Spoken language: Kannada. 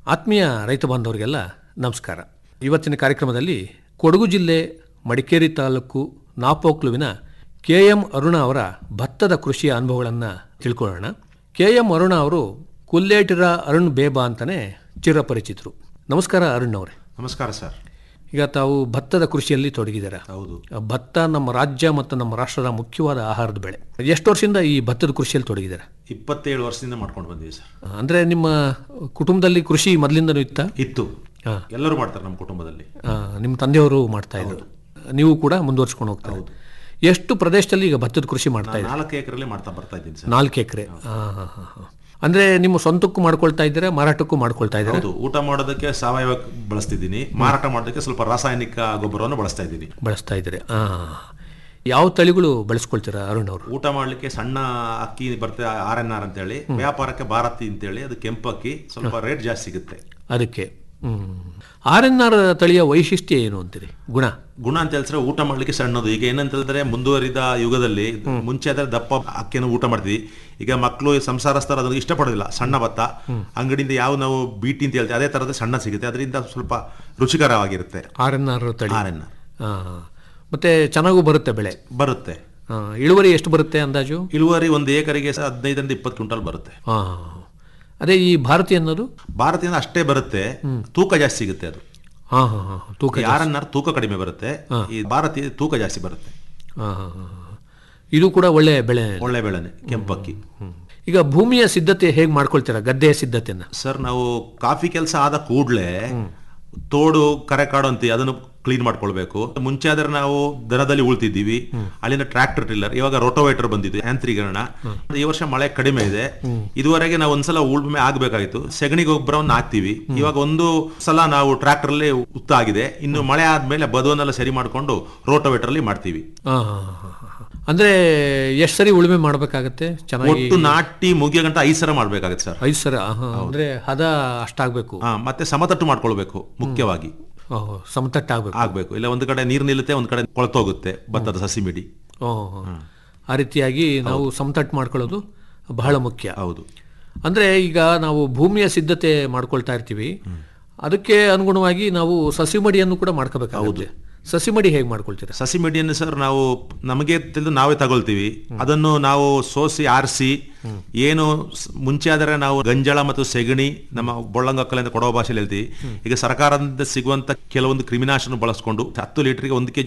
ಆತ್ಮೀಯ ರೈತ ಬಾಂಧವರಿಗೆಲ್ಲ ನಮಸ್ಕಾರ ಇವತ್ತಿನ ಕಾರ್ಯಕ್ರಮದಲ್ಲಿ ಕೊಡಗು ಜಿಲ್ಲೆ ಮಡಿಕೇರಿ ತಾಲೂಕು ನಾಪೋಕ್ಲುವಿನ ಕೆ ಎಂ ಅರುಣ ಅವರ ಭತ್ತದ ಕೃಷಿಯ ಅನುಭವಗಳನ್ನು ತಿಳ್ಕೊಳ್ಳೋಣ ಕೆ ಎಂ ಅರುಣ ಅವರು ಕುಲ್ಲೇಟಿರ ಅರುಣ್ ಬೇಬಾ ಅಂತಲೇ ಚಿರಪರಿಚಿತರು ನಮಸ್ಕಾರ ಅರುಣ್ ಅವರೇ ನಮಸ್ಕಾರ ಸರ್ ಈಗ ತಾವು ಭತ್ತದ ಕೃಷಿಯಲ್ಲಿ ತೊಡಗಿದ್ದೀರಾ ಹೌದು ಭತ್ತ ನಮ್ಮ ರಾಜ್ಯ ಮತ್ತು ನಮ್ಮ ರಾಷ್ಟ್ರದ ಮುಖ್ಯವಾದ ಆಹಾರದ ಬೆಳೆ ಎಷ್ಟು ವರ್ಷದಿಂದ ಈ ಭತ್ತದ ಕೃಷಿಯಲ್ಲಿ ತೊಡಗಿದ್ದೀರಾ ಇಪ್ಪತ್ತೇಳು ವರ್ಷದಿಂದ ಮಾಡ್ಕೊಂಡು ಬಂದಿವಿ ಸರ್ ಅಂದರೆ ನಿಮ್ಮ ಕುಟುಂಬದಲ್ಲಿ ಕೃಷಿ ಮೊದಲಿಂದನೂ ಇತ್ತಾ ಇತ್ತು ಹಾ. ಎಲ್ಲರೂ ಮಾಡ್ತಾರೆ ನಮ್ಮ ಕುಟುಂಬದಲ್ಲಿ ಆ, ನಿಮ್ಮ ತಂದೆಯವರು ಮಾಡ್ತಾ ಇದ್ರು ನೀವು ಕೂಡ ಮುಂದುವರ್ಸ್ಕೊಂಡು ಹೋಗ್ತಾರೆ ಎಷ್ಟು ಪ್ರದೇಶದಲ್ಲಿ ಈಗ ಭತ್ತದ ಕೃಷಿ ಮಾಡ್ತಾ ಇದ್ದಾರೆ ನಾಲ್ಕು ಎಕರೆಲ್ಲಿ ಮಾಡ್ತಾ ಬರ್ತಾ ಇದ್ದೀನಿ ಸರ್ ನಾಲ್ಕು ಎಕರೆ ಅಂದ್ರೆ ನಿಮ್ಮ ಸ್ವಂತಕ್ಕೂ ಮಾಡ್ಕೊಳ್ತಾ ಇದ್ದೀರಾ ಮಾರಾಟಕ್ಕೂ ಮಾಡ್ಕೊಳ್ತಾ ಇದ್ದೀರಾ ಹೌದು ಊಟ ಮಾಡೋದಕ್ಕೆ ಸಾವಯವ ಬಳಸ್ತಿದ್ದೀನಿ ಮಾರಾಟ ಮಾಡೋದಕ್ಕೆ ಸ್ವಲ್ಪ ರಾಸಾಯನಿಕ ಗೊಬ್ಬರವನ್ನು ಬಳಸ್ತಾ ಇದ್ದೀನಿ ಬಳಸ್ತಾ ಇದ್ದೀರಿ ಆ ಯಾವ ತಳಿಗಳು ಬಳಸ್ಕೊಳ್ತೀರಾ ಅರುಣ್ ಅವರು ಊಟ ಮಾಡ್ಲಿಕ್ಕೆ ಸಣ್ಣ ಅಕ್ಕಿ ಬರ್ತದೆ ಆರ್ ಎನ್ ಆರ್ ಅಂತೇಳಿ ವ್ಯಾಪಾರಕ್ಕೆ ಭಾರತಿ ಅಂತೇಳಿ ಅದು ಕೆಂಪು ಅಕ್ಕಿ ಸ್ವಲ್ಪ ರೇಟ್ ಜಾಸ್ತಿ ಸಿಗುತ್ತೆ ಅದಕ್ಕೆ ಹ್ಮ್ ಆರ್ ಎನ್ ಆರ್ ತಳಿಯ ವೈಶಿಷ್ಟ್ಯ ಏನು ಅಂತೀರಿ ಗುಣ ಗುಣ ಅಂತ ಹೇಳಿದ್ರೆ ಊಟ ಮಾಡ್ಲಿಕ್ಕೆ ಸಣ್ಣದು ಈಗ ಏನಂತ ಹೇಳಿದ್ರೆ ಮುಂದುವರಿದ ಯುಗದಲ್ಲಿ ಮುಂಚೆ ಆದ್ರೆ ದಪ್ಪ ಅಕ್ಕಿಯನ್ನು ಊಟ ಮಾಡ್ತೀವಿ ಈಗ ಮಕ್ಕಳು ಸಂಸಾರಸ್ಥರು ಅದನ್ನು ಇಷ್ಟಪಡೋದಿಲ್ಲ ಸಣ್ಣ ಭತ್ತ ಅಂಗಡಿಯಿಂದ ಯಾವ ನಾವು ಬೀಟಿ ಅಂತ ಹೇಳ್ತೀವಿ ಅದೇ ತರದ ಸಣ್ಣ ಸಿಗುತ್ತೆ ಅದರಿಂದ ಸ್ವಲ್ಪ ರುಚಿಕರವಾಗಿರುತ್ತೆ ಆರ್ ಎನ್ ಆರ್ ತಳಿ ಆರ್ ಎನ್ ಆ, ಮತ್ತೆ ಚೆನ್ನಾಗೂ ಬರುತ್ತೆ ಬೆಳೆ ಬರುತ್ತೆ ಆ, ಇಳುವರಿ ಎಷ್ಟು ಬರುತ್ತೆ ಅಂದಾಜು ಇಳುವರಿ ಒಂದು ಏಕರಿಗೆ ಸ- ಹದಿನೈದರಿಂದ ಇಪ್ಪತ್ತು ಕ್ವಿಂಟಲ್ ಬರುತ್ತೆ ಆ, ಅದೇ ಈ ಭಾರತಿ ಅನ್ನೋದು ಭಾರತೀಯ ಅಷ್ಟೇ ಬರುತ್ತೆ ತೂಕ ಜಾಸ್ತಿ ಸಿಗುತ್ತೆ ಅದು ಹಾ ಹಾ ಹಾ ತೂಕ ಆರ್ ಎನ್ ಆರ್ ತೂಕ ಕಡಿಮೆ ಬರುತ್ತೆ ಈ ಭಾರತೀಯ ತೂಕ ಜಾಸ್ತಿ ಬರುತ್ತೆ ಹಾ, ಹಾ, ಹಾ, ಹಾ. ಇದು ಕೂಡ ಒಳ್ಳೆ ಬೆಳೆ ಒಳ್ಳೆ ಬೆಳೆನೆ ಕೆಂಪಕ್ಕಿ ಈಗ ಭೂಮಿಯ ಸಿದ್ಧತೆ ಹೇಗೆ ಮಾಡ್ಕೊಳ್ತೀರಾ ಗದ್ದೆಯ ಸಿದ್ಧತೆಯನ್ನ ಸರ್ ನಾವು ಕಾಫಿ ಕೆಲಸ ಆದ ಕೂಡಲೇ ತೋಡು ಕರೆ ಕಾಡು ಅಂತೀವಿ ಅದನ್ನು ಕ್ಲೀನ್ ಮಾಡ್ಕೊಳ್ಬೇಕು ಮುಂಚೆ ಆದ್ರೆ ನಾವು ದನದಲ್ಲಿ ಉಳ್ತಿದ್ದೀವಿ ಅಲ್ಲಿಂದ ಟ್ರ್ಯಾಕ್ಟರ್ ಟಿಲ್ಲರ್ ಇವಾಗ ರೋಟೋವೇಟರ್ ಬಂದಿದೆ ಯಾಂತ್ರೀಕರಣ ಈ ವರ್ಷ ಮಳೆ ಕಡಿಮೆ ಇದೆ ಇದುವರೆಗೆ ನಾವು ಒಂದ್ಸಲ ಉಳ್ಮೆ ಆಗ್ಬೇಕಾಗಿತ್ತು ಸೆಗಣಿ ಗೊಬ್ಬರವನ್ನು ಹಾಕ್ತಿವಿ ಇವಾಗ ಒಂದು ಸಲ ನಾವು ಟ್ರ್ಯಾಕ್ಟರ್ ಅಲ್ಲಿ ಉತ್ತ ಆಗಿದೆ ಇನ್ನು ಮಳೆ ಆದ್ಮೇಲೆ ಬದುವನ್ನೆಲ್ಲ ಸರಿ ಮಾಡ್ಕೊಂಡು ರೋಟೋವೇಟರ್ ಅಲ್ಲಿ ಮಾಡ್ತೀವಿ ಹಾ, ಹಾ, ಹಾ, ಹಾ, ಹಾ. ಅಂದ್ರೆ ಎಷ್ಟು ಸರಿ ಉಳುಮೆ ಮಾಡ್ಬೇಕಾಗತ್ತೆ ಚೆನ್ನಾಗಿ ಒಟ್ಟು ನಾಟಿ ಮುಗಿಯ ಗಂಟ ಐದು ಸಲ ಮಾಡ್ಬೇಕಾಗತ್ತೆ ಸರ್ ಐದು ಸರ ಆಹಾ, ಅಂದ್ರೆ ಹದ ಅಷ್ಟಾಗ್ಬೇಕು ಹಾ ಮತ್ತೆ ಸಮತಟ್ಟು ಮಾಡ್ಕೊಳ್ಬೇಕು ಮುಖ್ಯವಾಗಿ ಓಹ್, ಸಮತಟ್ಟಾಗ್ಬೇಕು ಆಗ್ಬೇಕು ಇಲ್ಲ ಒಂದು ಕಡೆ ನೀರು ನಿಲ್ಲುತ್ತೆ ಒಂದು ಕಡೆ ಕೊಳತೋಗುತ್ತೆ ಭತ್ತದ ಸಸಿ ಮಿಡಿ ಓಹ್, ಆ ರೀತಿಯಾಗಿ ನಾವು ಸಮತಟ್ಟು ಮಾಡ್ಕೊಳ್ಳೋದು ಬಹಳ ಮುಖ್ಯ ಹೌದು ಅಂದ್ರೆ ಈಗ ನಾವು ಭೂಮಿಯ ಸಿದ್ಧತೆ ಮಾಡ್ಕೊಳ್ತಾ ಇರ್ತೀವಿ ಅದಕ್ಕೆ ಅನುಗುಣವಾಗಿ ನಾವು ಸಸಿ ಮಡಿಯನ್ನು ಕೂಡ ಮಾಡ್ಕೋಬೇಕಾಗುತ್ತೆ ಸಸಿ ಮಡಿ ಹೇಗೆ ಮಾಡ್ಕೊಳ್ತೀರಾ ಸಸಿ ಮಿಡಿಯನ್ನು ಸರ್ ನಾವು ನಮಗೆ ತಿಳಿದು ನಾವೇ ತಗೊಳ್ತೀವಿ ಅದನ್ನು ನಾವು ಸೋಸಿ ಆರಿಸಿ ಏನು ಸ್- ಮುಂಚೆ ಆದರೆ ನಾವು ಗಂಜಳ ಮತ್ತು ಸೆಗಣಿ ನಮ್ಮ ಬೊಳ್ಳಂಗಕ್ಕಲಿಂದ ಕೊಡೋ ಭಾಷೆಯಲ್ಲಿ ಹೇಳ್ತೀವಿ ಈಗ ಸರ್ಕಾರದಿಂದ ಸಿಗುವಂತ ಕೆಲವೊಂದು ಕ್ರಿಮಿನಾಶನ ಬಳಸ್ಕೊಂಡು ಹತ್ತು ಲೀಟರ್ಗೆ ಒಂದು ಕೆಜಿ